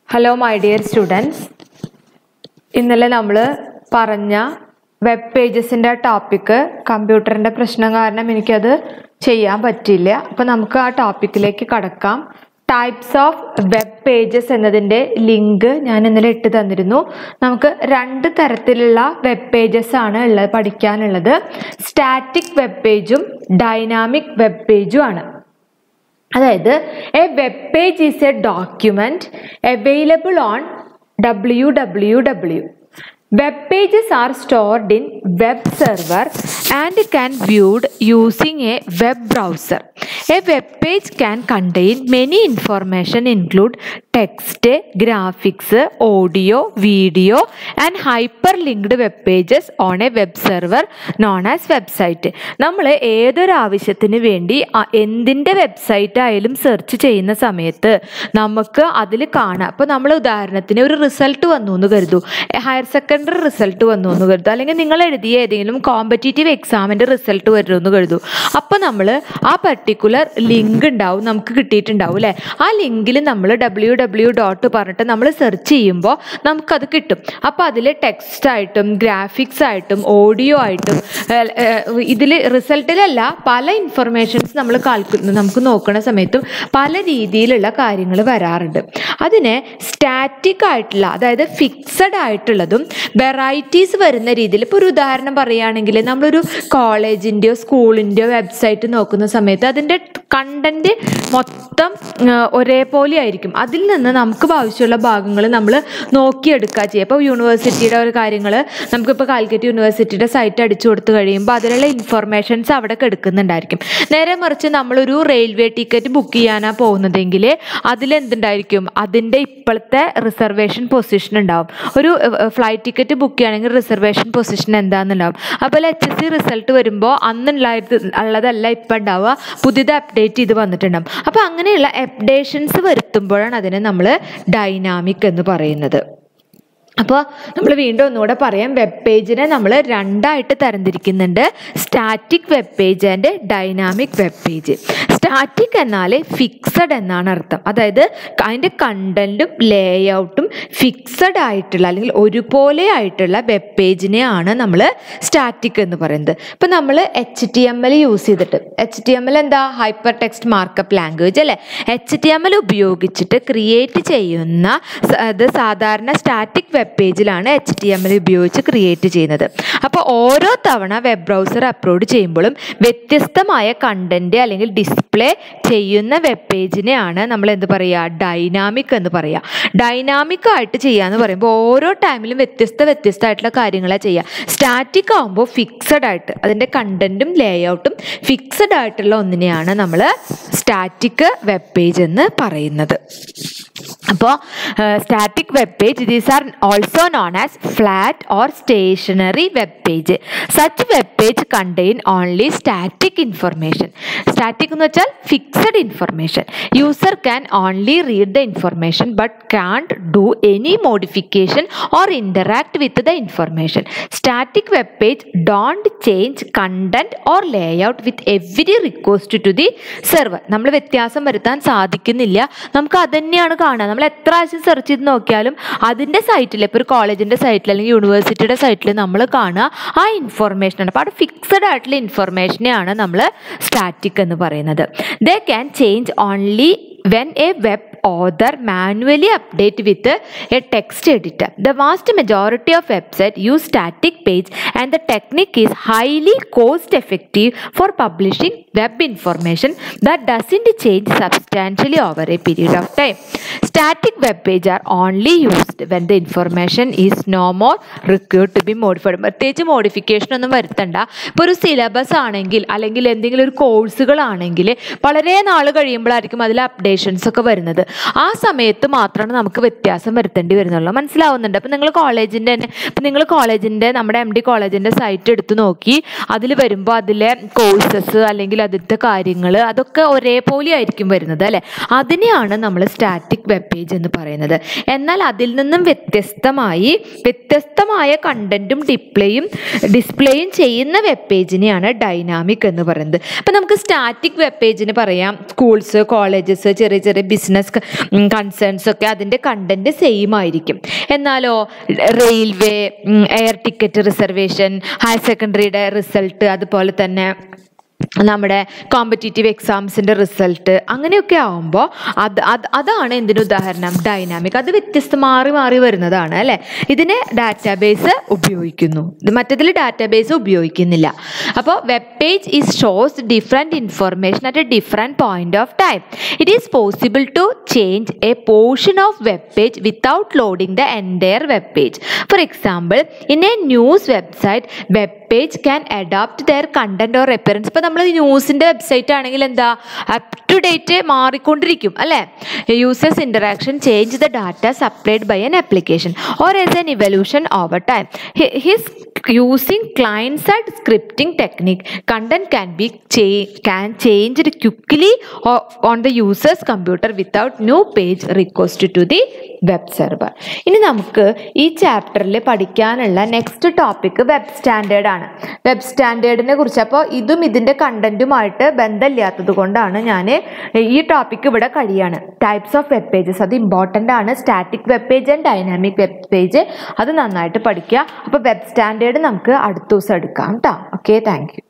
hello my dear students ഇന്നലെ നമ്മൾ പറഞ്ഞ വെബ് പേജസിൻ്റെ ടോപ്പിക്ക് കമ്പ്യൂട്ടറിൻ്റെ പ്രശ്നം കാരണം എനിക്കത് ചെയ്യാൻ പറ്റില്ല അപ്പോൾ നമുക്ക് ആ ടോപ്പിക്കിലേക്ക് കടക്കാം ടൈപ്സ് ഓഫ് വെബ് പേജസ് എന്നതിൻ്റെ ലിങ്ക് ഞാൻ ഇന്നലെ ഇട്ട് തന്നിരുന്നു നമുക്ക് രണ്ട് തരത്തിലുള്ള വെബ് പേജസ് ആണ് ഉള്ളത് പഠിക്കാനുള്ളത് സ്റ്റാറ്റിക് വെബ് പേജും ഡൈനാമിക് വെബ് പേജും ആണ് അതായത് a web page is a document available on W W W web pages are stored in web server and can viewed using a web browser a web page can contain many information include text graphics audio video and hyper linked web pages on a web server known as website നമ്മൾ ഏതൊരു ആവശ്യത്തിന് വേണ്ടി അ- എന്തിൻ്റെ website ആയാലും search ചെയ്യുന്ന സമയത്ത് നമുക്ക് അതിൽ കാണാം അപ്പോൾ നമ്മൾ ഉദാഹരണത്തിന് ഒരു റിസൾട്ട് വന്നു എന്ന് കരുതൂ ഹയർ സെക്കൻഡറി റിസൾട്ട് വന്നു എന്ന് കരുതൂ അല്ലെങ്കിൽ നിങ്ങൾ എഴുതിയ ഏതെങ്കിലും കോമ്പറ്റേറ്റീവ് എക്സാമിൻ്റെ റിസൾട്ട് വരുമെന്ന് കരുതൂ അപ്പോൾ നമ്മൾ ആ പർട്ടിക്കുലർ ലിങ്ക് ഉണ്ടാവും നമുക്ക് കിട്ടിയിട്ടുണ്ടാവും അല്ലേ ആ ലിങ്കിൽ നമ്മൾ ഡബ്ല്യൂ ഡബ്ല്യൂ ഡോട്ട് പറഞ്ഞിട്ട് നമ്മൾ സെർച്ച് ചെയ്യുമ്പോൾ നമുക്കത് കിട്ടും അപ്പോൾ അതിൽ ടെക്സ്റ്റ് ആയിട്ടും ഗ്രാഫിക്സ് ആയിട്ടും ഓഡിയോ ആയിട്ടും ഇതിൽ റിസൾട്ടിലല്ല പല ഇൻഫർമേഷൻസ് നമ്മൾ കാൽക്കുന്നു നമുക്ക് നോക്കുന്ന സമയത്തും പല രീതിയിലുള്ള കാര്യങ്ങൾ വരാറുണ്ട് അതിനെ സ്റ്റാറ്റിക് ആയിട്ടുള്ള അതായത് ഫിക്സഡ് ആയിട്ടുള്ളതും വെറൈറ്റീസ് വരുന്ന രീതിയിൽ ഇപ്പോൾ ഒരു ഉദാഹരണം പറയുകയാണെങ്കിൽ നമ്മളൊരു കോളേജിൻ്റെയോ സ്കൂളിൻ്റെയോ വെബ്സൈറ്റ് നോക്കുന്ന സമയത്ത് അതിൻ്റെ കണ്ടൻറ്റ് മൊത്തം ആ, ഒരേപോലെ ആയിരിക്കും അതിൽ നിന്ന് നമുക്ക് ആവശ്യമുള്ള ഭാഗങ്ങൾ നമ്മൾ നോക്കിയെടുക്കുക ചെയ്യുക ഇപ്പോൾ യൂണിവേഴ്സിറ്റിയുടെ ഒരു കാര്യങ്ങൾ നമുക്കിപ്പോൾ കാലിക്കറ്റ് യൂണിവേഴ്സിറ്റിയുടെ സൈറ്റ് അടിച്ചു കൊടുത്തു കഴിയുമ്പോൾ അതിലുള്ള ഇൻഫർമേഷൻസ് അവിടെ കിടക്കുന്നുണ്ടായിരിക്കും നേരെ മറിച്ച് നമ്മളൊരു റെയിൽവേ ടിക്കറ്റ് ബുക്ക് ചെയ്യാനാണ് പോകുന്നതെങ്കിൽ അതിലെന്തുണ്ടായിരിക്കും അതിൻ്റെ ഇപ്പോഴത്തെ റിസർവേഷൻ പൊസിഷൻ ഉണ്ടാവും ഒരു ഫ്ലൈറ്റ് ടിക്കറ്റ് ബുക്ക് ചെയ്യുകയാണെങ്കിൽ റിസർവേഷൻ പൊസിഷൻ എന്താണെന്നുണ്ടാവും അപ്പോൾ എച്ച് എസ് സി റിസൾട്ട് വരുമ്പോൾ അന്നുണ്ടായത് ഉള്ളതല്ല ഇപ്പം ഉണ്ടാവുക പുതിയത് അപ്ഡേറ്റ് ചെയ്ത് വന്നിട്ടുണ്ടാവും അപ്പോൾ അങ്ങനെയുള്ള അപ്ഡേഷൻസ് വരുത്തുമ്പോഴാണ് അതിനെ നമ്മൾ ഡൈനാമിക് എന്ന് പറയുന്നത് അപ്പോൾ നമ്മൾ വീണ്ടും ഒന്നുകൂടെ പറയാം വെബ് പേജിനെ നമ്മൾ രണ്ടായിട്ട് തരംതിരിക്കുന്നുണ്ട് static web page and dynamic web page static എന്നാൽ ഫിക്സഡ് എന്നാണ് അർത്ഥം അതായത് അതിൻ്റെ കണ്ടൻറ്റും ലേഔട്ടും ഫിക്സഡ് ആയിട്ടുള്ള അല്ലെങ്കിൽ ഒരുപോലെ ആയിട്ടുള്ള വെബ് പേജിനെയാണ് നമ്മൾ സ്റ്റാറ്റിക് എന്ന് പറയുന്നത് ഇപ്പം നമ്മൾ H T M L use ചെയ്തിട്ട് എച്ച് ടി എം എൽ എന്താ ഹൈപ്പർ ടെക്സ്റ്റ് മാർക്കപ്പ് ലാംഗ്വേജ് അല്ലേ എച്ച് ടി എം എൽ ഉപയോഗിച്ചിട്ട് ക്രിയേറ്റ് ചെയ്യുന്ന സ- അത് സാധാരണ സ്റ്റാറ്റിക് വെബ് പേജിലാണ് എച്ച് ടി എം എൽ ഉപയോഗിച്ച് ക്രിയേറ്റ് ചെയ്യുന്നത് അപ്പോൾ ഓരോ തവണ വെബ് ബ്രൗസർ അപ്ലോഡ് ചെയ്യുമ്പോഴും വ്യത്യസ്തമായ കണ്ടന്റ് അല്ലെങ്കിൽ ഡിസ്പ്ലേ ചെയ്യുന്ന വെബ് പേജിനെയാണ് നമ്മൾ എന്ത് പറയുക ഡൈനാമിക് എന്ന് പറയുക ഡൈനാമിക് ആയിട്ട് ചെയ്യാന്ന് പറയുമ്പോൾ ഓരോ ടൈമിലും വ്യത്യസ്ത വ്യത്യസ്തമായിട്ടുള്ള കാര്യങ്ങളാണ് ചെയ്യുക സ്റ്റാറ്റിക് ആകുമ്പോൾ ഫിക്സഡ് ആയിട്ട് അതിൻ്റെ കണ്ടന്റും ലേഔട്ടും ഫിക്സഡ് ആയിട്ടുള്ള ഒന്നിനെയാണ് നമ്മൾ സ്റ്റാറ്റിക് വെബ് പേജ് എന്ന് പറയുന്നത് അപ്പോൾ static web page these are also known as flat or stationary web page such web page contain only static information static എന്ന് വെച്ചാൽ fixed information user can only read the information but can't do any modification or interact with the information static web page don't change content or layout with every request to the server നമ്മൾ വ്യത്യാസം വരുത്താൻ സാധിക്കുന്നില്ല നമുക്ക് അത് തന്നെയാണ് കാണുക നമ്മൾ എത്ര പ്രാവശ്യം സെർച്ച് ചെയ്ത് നോക്കിയാലും അതിൻ്റെ സൈറ്റിൽ ഇപ്പോൾ ഒരു കോളേജിൻ്റെ സൈറ്റിൽ അല്ലെങ്കിൽ യൂണിവേഴ്സിറ്റിയുടെ സൈറ്റിൽ നമ്മൾ കാണുക ആ ഇൻഫർമേഷനാണ് അപ്പോൾ അവിടെ ഫിക്സഡ് ആയിട്ടുള്ള ഇൻഫർമേഷനെയാണ് നമ്മൾ സ്റ്റാറ്റിക് എന്ന് പറയുന്നത് they can change only when a web author manually update with a text editor the vast majority of websites use static page and the technique is highly cost effective for publishing web information that doesn't change substantially over a period of time static web page are only used when the information is no more required to be modified പ്രത്യേകിച്ച് modification ഒന്നും വരുത്തണ്ട ഇപ്പോൾ ഒരു syllabus ആണെങ്കിൽ അല്ലെങ്കിൽ എന്തെങ്കിലും ഒരു കോഴ്സുകളാണെങ്കിൽ വളരെ നാൾ കഴിയുമ്പോഴായിരിക്കും അതിൽ അപ്ഡേഷൻസ് ഒക്കെ വരുന്നത് ആ സമയത്ത് മാത്രമാണ് നമുക്ക് വ്യത്യാസം വരുത്തേണ്ടി വരുന്നുള്ളൂ മനസ്സിലാവുന്നുണ്ട് അപ്പം നിങ്ങൾ കോളേജിൻ്റെ തന്നെ ഇപ്പം നിങ്ങൾ കോളേജിൻ്റെ നമ്മുടെ എം ഡി കോളേജിൻ്റെ സൈറ്റ് എടുത്ത് നോക്കി അതിൽ വരുമ്പോൾ അതിലെ കോഴ്സസ് അല്ലെങ്കിൽ അതിലത്തെ കാര്യങ്ങൾ അതൊക്കെ ഒരേപോലെ ആയിരിക്കും വരുന്നത് അല്ലേ അതിനെയാണ് നമ്മൾ സ്റ്റാറ്റിക് വെബ് പേജ് എന്ന് പറയുന്നത് എന്നാൽ അതിൽ നിന്നും വ്യത്യസ്തമായി വ്യത്യസ്തമായ കണ്ടന്റും ഡിസ്പ്ലേയും ഡിസ്പ്ലേയും ചെയ്യുന്ന വെബ് പേജിനെയാണ് ഡൈനാമിക് എന്ന് പറയുന്നത് അപ്പം നമുക്ക് സ്റ്റാറ്റിക് വെബ് പേജിന് പറയാം സ്കൂൾസ് കോളേജസ് ചെറിയ ചെറിയ ബിസിനസ് കൺസേൺസ് ഒക്കെ അതിൻ്റെ കണ്ടന്റ് സെയിം ആയിരിക്കും എന്നാലോ railway air ticket reservation higher സെക്കൻഡറിയുടെ റിസൾട്ട് അതുപോലെ തന്നെ നമ്മുടെ കോമ്പറ്റേറ്റീവ് എക്സാംസിൻ്റെ റിസൾട്ട് അങ്ങനെയൊക്കെ ആവുമ്പോൾ അത് അത് അതാണ് എന്തിനു ഉദാഹരണം ഡൈനാമിക് അത് വ്യത്യസ്ത മാറി മാറി വരുന്നതാണ് അല്ലേ ഇതിന് ഡാറ്റാബേസ് ഉപയോഗിക്കുന്നു ഇത് മറ്റതിൽ ഡാറ്റാബേസ് ഉപയോഗിക്കുന്നില്ല അപ്പോൾ web page is shows different information at a different point of time it is possible to change a portion of web page without loading the entire web page for example in a news website web page can adapt their content or appearance ഇപ്പോൾ നമ്മൾ ന്യൂസിൻ്റെ website ആണെങ്കിൽ എന്താ up to date മാറിക്കൊണ്ടിരിക്കും അല്ലേ users interaction change the data supplied by an application or as an evolution over time his using client-side scripting technique content can be cha- can changed quickly o- on the user's computer without new page request to the web server ഇനി നമുക്ക് ഈ ചാപ്റ്ററിൽ പഠിക്കാനുള്ള next topic web standard ആണ് web സ്റ്റാൻഡേർഡിനെ കുറിച്ച് അപ്പോൾ ഇതും ഇതിൻ്റെ കണ്ടന്റുമായിട്ട് ബന്ധമില്ലാത്തത് കൊണ്ടാണ് ഞാൻ ഈ ടോപ്പിക് ഇവിടെ കഴിയാണ് ടൈപ്സ് ഓഫ് വെബ് പേജസ് അത് ഇമ്പോർട്ടൻ്റ് ആണ് static web page and dynamic web page അത് നന്നായിട്ട് പഠിക്കുക അപ്പോൾ വെബ് സ്റ്റാൻഡേർഡ് നമുക്ക് അടുത്ത ദിവസം എടുക്കാം കേട്ടോ ഓക്കെ താങ്ക് യു